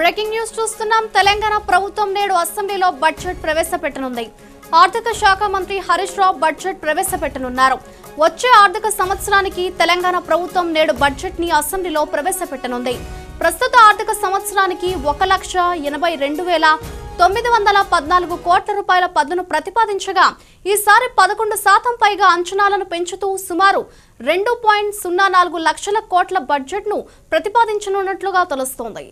Breaking news చూస్తున్నాం తెలంగాణ ప్రభుత్వం నేడు అసెంబ్లీలో బడ్జెట్ ప్రవేశపెట్టనుంది ఆర్థిక శాఖ మంత్రి హరీష్ రావు బడ్జెట్ ప్రవేశపెట్టనున్నారు వచ్చే ఆర్థిక సంవత్సరానికి తెలంగాణ ప్రభుత్వం నేడు బడ్జెట్ ని అసెంబ్లీలో ప్రవేశపెట్టనుంది ప్రస్తుత ఆర్థిక సంవత్సరానికి ఒక లక్ష ఎనభై రెండు వేల తొమ్మిది వందల పద్నాలుగు కోట్ల రూపాయల పద్దును ప్రతిపాదించగా ఈసారి పదకొండు శాతం పైగా అంచనాలను పెంచుతూ సుమారు రెండు పాయింట్ సున్నా నాలుగు లక్షల కోట్ల బడ్జెట్ను ప్రతిపాదించనున్నట్లుగా తెలుస్తోంది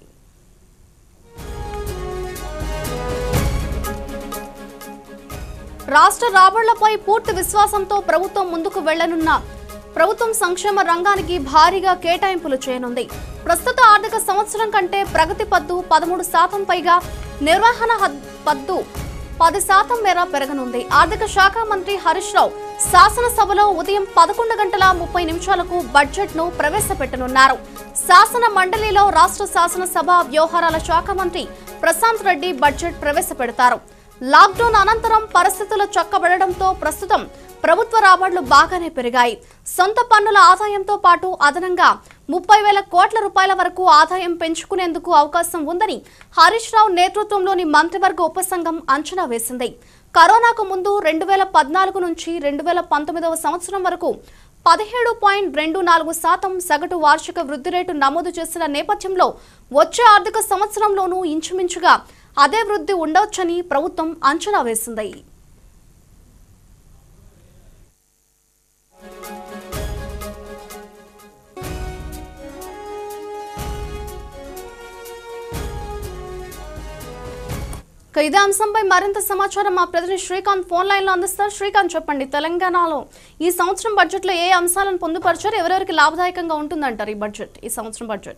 రాష్ట్ర రాబడులపై పూర్తి విశ్వాసంతో ప్రభుత్వం ముందుకు వెళ్లనున్న ప్రభుత్వం సంక్షేమ రంగానికి భారీగా కేటాయింపులు చేయనుంది ప్రస్తుత ఆర్థిక సంవత్సరం కంటే ప్రగతి పద్దు పదమూడు శాతం పైగా నిర్వహణ హద్- పద్దు పది శాతం మేర పెరగనుంది ఆర్థిక శాఖ మంత్రి హరీష్ రావు శాసనసభలో ఉదయం పదకొండు గంటల ముప్పై నిమిషాలకు బడ్జెట్ ను ప్రవేశపెట్టనున్నారు శాసన మండలిలో రాష్ట్ర శాసనసభ వ్యవహారాల శాఖ మంత్రి ప్రశాంత్ రెడ్డి బడ్జెట్ ప్రవేశపెడతారు లాక్డౌన్ అనంతరం పరిస్థితులు చక్కబడడంతో ప్రస్తుతం ప్రభుత్వ రాబడులు బాగానే పెరిగాయి సొంత పన్నుల ఆదాయంతో పాటు అదనంగా ముప్పై వేల కోట్ల రూపాయల వరకు ఆదాయం పెంచుకునేందుకు అవకాశం ఉందని హరీష్ రావు నేతృత్వంలోని మంత్రివర్గ ఉపసంఘం అంచనా వేసింది కరోనాకు ముందు రెండు వేల పద్నాలుగు నుంచి రెండు వేల పంతొమ్మిదవ సంవత్సరం వరకు పదిహేడు పాయింట్ రెండు నాలుగు శాతం సగటు వార్షిక వృద్ధి రేటు నమోదు చేసిన నేపథ్యంలో వచ్చే ఆర్థిక సంవత్సరంలోనూ ఇంచుమించుగా అదే వృద్ధి ఉండవచ్చని ప్రభుత్వం అంచనా వేసింది ఇక ఇదే అంశంపై మరింత సమాచారం మా ప్రతినిధి శ్రీకాంత్ ఫోన్ లైన్ లో అందిస్తారు శ్రీకాంత్ చెప్పండి తెలంగాణలో ఈ సంవత్సరం బడ్జెట్ లో ఏ అంశాలను పొందుపరిచారు ఎవరెవరికి లాభదాయకంగా ఉంటుందంటారు ఈ బడ్జెట్ ఈ సంవత్సరం budget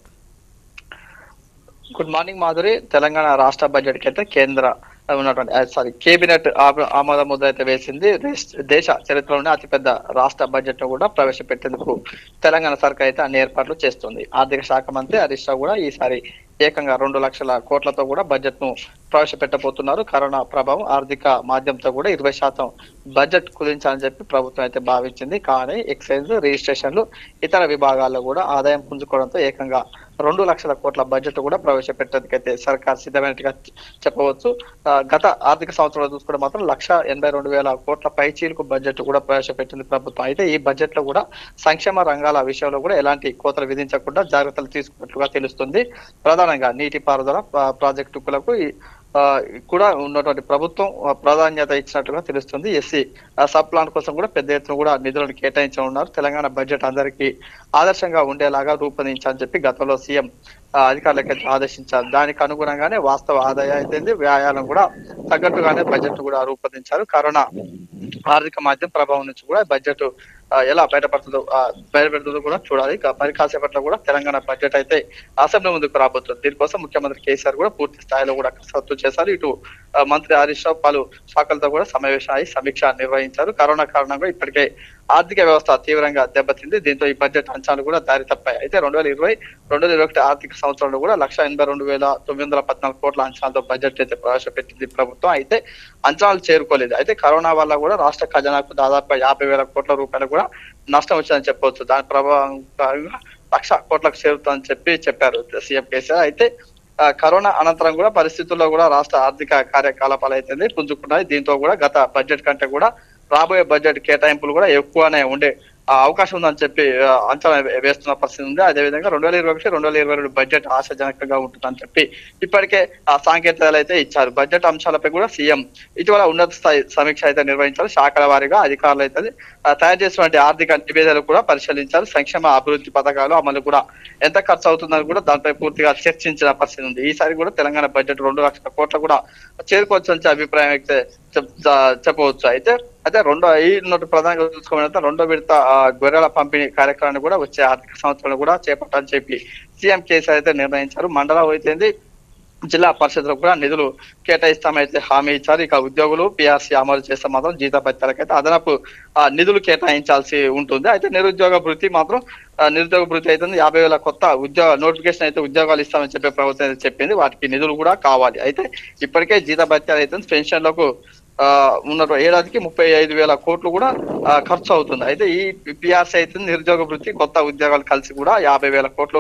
good morning Madhuri Telangana రాష్ట్ర బడ్జెట్ కి అయితే కేంద్ర ఉన్నటువంటి సారీ కేబినెట్ ఆ- ఆమోద ముద్ర అయితే వేసింది రేస్- దేశ చరిత్రలోనే అతిపెద్ద రాష్ట్ర బడ్జెట్ ను కూడా ప్రవేశపెట్టేందుకు తెలంగాణ సర్కార్ అయితే అన్ని ఏర్పాట్లు చేస్తుంది ఆర్థిక శాఖ మంత్రి హరీష్ రావు కూడా ఈసారి ఏకంగా రెండు లక్షల కోట్లతో కూడా బడ్జెట్ ను ప్రవేశపెట్టబోతున్నారు కరోనా ప్రభావం ఆర్థిక మాధ్యమంతో కూడా ఇరవై శాతం బడ్జెట్ కుదించాలని చెప్పి ప్రభుత్వం అయితే భావించింది కానీ ఎక్సైజ్ రిజిస్ట్రేషన్లు ఇతర విభాగాల్లో కూడా ఆదాయం పుంజుకోవడంతో ఏకంగా రెండు లక్షల కోట్ల బడ్జెట్ కూడా ప్రవేశపెట్టేందుకైతే సర్కార్ సిద్ధమైనట్టుగా చెప్పవచ్చు ఆ, గత ఆర్థిక సంవత్సరంలో చూసుకుంటే మాత్రం లక్ష ఎనభై రెండు వేల కోట్ల పైచీలకు బడ్జెట్ కూడా ప్రవేశపెట్టింది ప్రభుత్వం అయితే ఈ బడ్జెట్ లో కూడా సంక్షేమ రంగాల విషయంలో కూడా ఎలాంటి కోతలు విధించకుండా జాగ్రత్తలు తీసుకున్నట్లుగా తెలుస్తుంది ప్రధానంగా నీటిపారుదల ప్రా- ప్రాజెక్టులకు ఈ, ఆ, కూడా ఉన్నటువంటి ప్రభుత్వం ఆ, ప్రాధాన్యత ఇచ్చినట్లుగా తెలుస్తుంది ఎస్సీ సబ్ ప్లాన్ కోసం కూడా పెద్ద ఎత్తున కూడా నిధులను కేటాయించనున్నారు తెలంగాణ బడ్జెట్ అందరికీ ఆదర్శంగా ఉండేలాగా రూపొందించాలని చెప్పి గతంలో సీఎం ఆ, అధికారులకు అయితే ఆదేశించారు దానికి అనుగుణంగానే వాస్తవ ఆదాయం అయితే వ్యాయాలం కూడా తగ్గట్టుగానే బడ్జెట్ కూడా రూపొందించారు కరోనా ఆర్థిక మాధ్యమ ప్రభావం నుంచి కూడా బడ్జెట్ ఆ, ఎలా బయటపడుతుందో ఆ, బయటపెడుతుందో కూడా చూడాలి ఇక మరి కాసేపట్లో కూడా తెలంగాణ బడ్జెట్ అయితే అసెంబ్లీ ముందుకు రాబోతుంది దీనికోసం ముఖ్యమంత్రి కేసీఆర్ కూడా పూర్తి స్థాయిలో కూడా కసరత్తు చేశారు ఇటు ఆ, మంత్రి హరీష్ రావు పలు శాఖలతో కూడా సమావేశం అయి సమీక్ష నిర్వహించారు కరోనా కారణంగా ఇప్పటికే ఆర్థిక వ్యవస్థ తీవ్రంగా దెబ్బతింది దీంతో ఈ బడ్జెట్ అంచనాలు కూడా దారి తప్పాయి అయితే రెండు వేల ఇరవై రెండు వేల ఇరవై ఒకటి ఆర్థిక సంవత్సరంలో కూడా లక్ష ఎనభై రెండు వేల తొమ్మిది వందల పద్నాలుగు కోట్ల అంచనాలతో బడ్జెట్ అయితే ప్రవేశపెట్టింది ప్రభుత్వం అయితే అంచనాలు చేరుకోలేదు అయితే కరోనా వల్ల కూడా రాష్ట్ర ఖజానాకు దాదాపు యాభై వేల కోట్ల రూపాయలు కూడా నష్టం వచ్చిందని చెప్పవచ్చు దాని ప్రభావం కారణంగా లక్ష కోట్లకు చేరుతుందని చెప్పి చెప్పారు సీఎం కేసీఆర్ అయితే ఆ, కరోనా అనంతరం కూడా పరిస్థితుల్లో కూడా రాష్ట్ర ఆర్థిక కార్యకలాపాలు అయితే పుంజుకున్నాయి దీంతో కూడా గత బడ్జెట్ కంటే కూడా రాబోయే బడ్జెట్ కేటాయింపులు కూడా ఎక్కువనే ఉండే ఆ, అవకాశం ఉందని చెప్పి ఆ, అంచనా వే- వేస్తున్న పరిస్థితి ఉంది అదేవిధంగా రెండు వేల ఇరవై ఒకటి రెండు వేల ఇరవై రెండు బడ్జెట్ ఆశాజనకంగా ఉంటుందని చెప్పి ఇప్పటికే ఆ సాంకేతికాలు అయితే ఇచ్చారు బడ్జెట్ అంశాలపై కూడా సీఎం ఇటీవల ఉన్నత స్థాయి సమీక్ష అయితే నిర్వహించారు శాఖల వారీగా అధికారులు అయితే ఆ, తయారు చేసినటువంటి ఆర్థిక నివేదికలు కూడా పరిశీలించారు సంక్షేమ అభివృద్ధి పథకాలు అమలు కూడా ఎంత ఖర్చు అవుతుందని కూడా దానిపై పూర్తిగా చర్చించిన పరిస్థితి ఉంది ఈసారి కూడా తెలంగాణ బడ్జెట్ రెండు లక్షల కోట్ల కూడా చేరుకోవచ్చు అని అభిప్రాయం అయితే చెప్- చ- చెప్పవచ్చు అయితే అయితే రెండో ఈ నోటి ప్రధానంగా చూసుకోవాలంటే రెండో విడత ఆ, గొర్రెల పంపిణీ కార్యక్రమాన్ని కూడా వచ్చే ఆర్థిక సంవత్సరంలో కూడా చేపట్టాలని చెప్పి సీఎం కేసీఆర్ అయితే నిర్ణయించారు మండలం అయితే జిల్లా పరిషత్లకు కూడా నిధులు కేటాయిస్తామైతే హామీ ఇచ్చారు ఇక ఉద్యోగులు పిఆర్సీ అమలు చేస్తే మాత్రం జీత భత్యాలకైతే అదనపు ఆ, నిధులు కేటాయించాల్సి ఉంటుంది అయితే నిరుద్యోగ భృతి మాత్రం ఆ, నిరుద్యోగ భృతి అయితే యాభై వేల కొత్త ఉద్యోగ నోటిఫికేషన్ అయితే ఉద్యోగాలు ఇస్తామని చెప్పే ప్రభుత్వం అయితే చెప్పింది వాటికి నిధులు కూడా కావాలి అయితే ఇప్పటికే జీత భత్యాలు అయితే పెన్షన్లకు ఆ, ఉన్న ఏడాదికి ముప్పై ఐదు వేల కోట్లు కూడా ఆ, ఖర్చు అవుతుంది అయితే ఈ పిఆర్సీ అయితే నిరుద్యోగ వృత్తి కొత్త ఉద్యోగాలు కలిసి కూడా యాభై వేల కోట్లు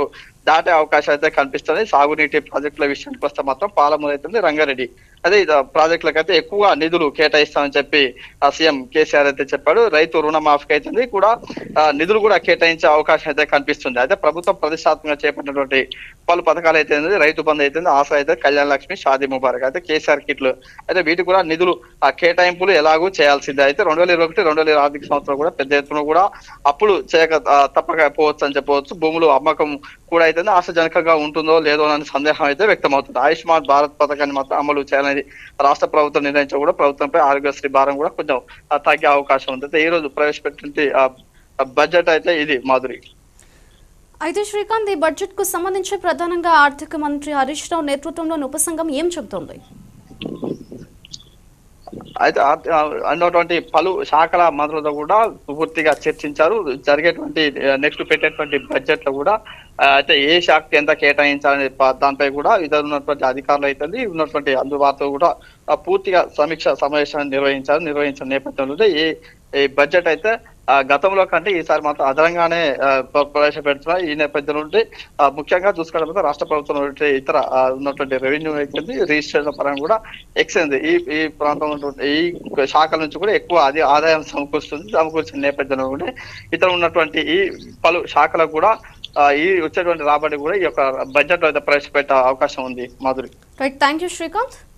దాటే అవకాశం అయితే కనిపిస్తుంది సాగునీటి ప్రాజెక్టుల విషయానికి వస్తే మాత్రం పాలమూరు అవుతుంది రంగారెడ్డి అదే ఇది ప్రాజెక్టులకు అయితే ఎక్కువ నిధులు కేటాయిస్తామని చెప్పి ఆ సీఎం కేసీఆర్ అయితే చెప్పాడు రైతు రుణమాఫీకి అయితే కూడా ఆ, నిధులు కూడా కేటాయించే అవకాశం అయితే కనిపిస్తుంది అయితే ప్రభుత్వం ప్రతిష్టాత్మకంగా చేపట్టినటువంటి పలు పథకాలు అయితే ఉంది. రైతు బంధు అయితే ఉంది. ఆశ అయితే కళ్యాణ లక్ష్మి షాదీ ముబారక్ అయితే కేసీఆర్ కిట్లు అయితే వీటికి కూడా నిధులు ఆ కేటాయింపులు ఎలాగూ చేయాల్సిందే అయితే రెండు వేల ఇరవై ఒకటి రెండు వేల ఇరవై ఆర్థిక సంవత్సరం కూడా పెద్ద ఎత్తున కూడా అప్పులు చేయక ఆ, తప్పకపోవచ్చు అని చెప్పవచ్చు భూములు అమ్మకం కూడా అయితే ఆశాజనకంగా ఉంటుందో లేదో అనే సందేహం అయితే వ్యక్తమవుతుంది ఆయుష్మాన్ భారత్ పథకాన్ని మాత్రం అమలు చేయాలని రాష్ట్ర ప్రభుత్వం నిర్ణయించడం కూడా ప్రభుత్వంపై ఆరోగ్యశ్రీ భారం కూడా కొంచెం ఆ, తగ్గే అవకాశం ఉంది అయితే ఈ రోజు ప్రవేశపెట్టిన బడ్జెట్ అయితే ఇది మాధురి అయితే శ్రీకాంత్ ఈ బడ్జెట్ కు సంబంధించి ప్రధానంగా ఆర్థిక మంత్రి హరీష్ రావు నేతృత్వంలోని ఉపసంఘం ఏం చెబుతోంది అయితే ఆ- ఆ అన్నటువంటి పలు శాఖల మంత్రులతో కూడా పూర్తిగా చర్చించారు జరిగేటువంటి నెక్స్ట్ పెట్టేటువంటి బడ్జెట్ లో కూడా ఆ, అయితే ఏ శాఖకి ఎంత కేటాయించాలనే ప- దానిపై కూడా ఇద్దరు ఉన్నటువంటి అధికారులు అయితే ఉన్నటువంటి అందుబాటులో కూడా ఆ, పూర్తిగా సమీక్ష సమావేశాన్ని నిర్వహించారు నిర్వహించిన నేపథ్యంలో ఈ ఈ బడ్జెట్ అయితే ఆ, గతంలో కంటే ఈసారి మాత్రం అదనంగానే ఆ, ప్ర- ప్రవేశపెడుతున్నారు ఈ నేపథ్యం నుండి ఆ, ముఖ్యంగా చూసుకోవడం రాష్ట్ర ప్రభుత్వం ఉన్నటువంటి ఇతర ఆ, ఉన్నటువంటి రెవెన్యూ అయితే రిజిస్ట్రేషన్ పరంగా కూడా ఎక్సైజ్ ఈ ఈ ప్రాంతం ఉన్నటువంటి ఈ శాఖల నుంచి కూడా ఎక్కువ అది ఆదాయం సమకూరుస్తుంది సమకూర్చిన నేపథ్యంలో కూడా ఇతర ఉన్నటువంటి ఈ పలు శాఖలకు కూడా ఆ, ఈ వచ్చేటువంటి రాబడి కూడా ఈ యొక్క బడ్జెట్ లో అయితే ప్రవేశపెట్టే అవకాశం ఉంది Madhuri right thank you Srikanth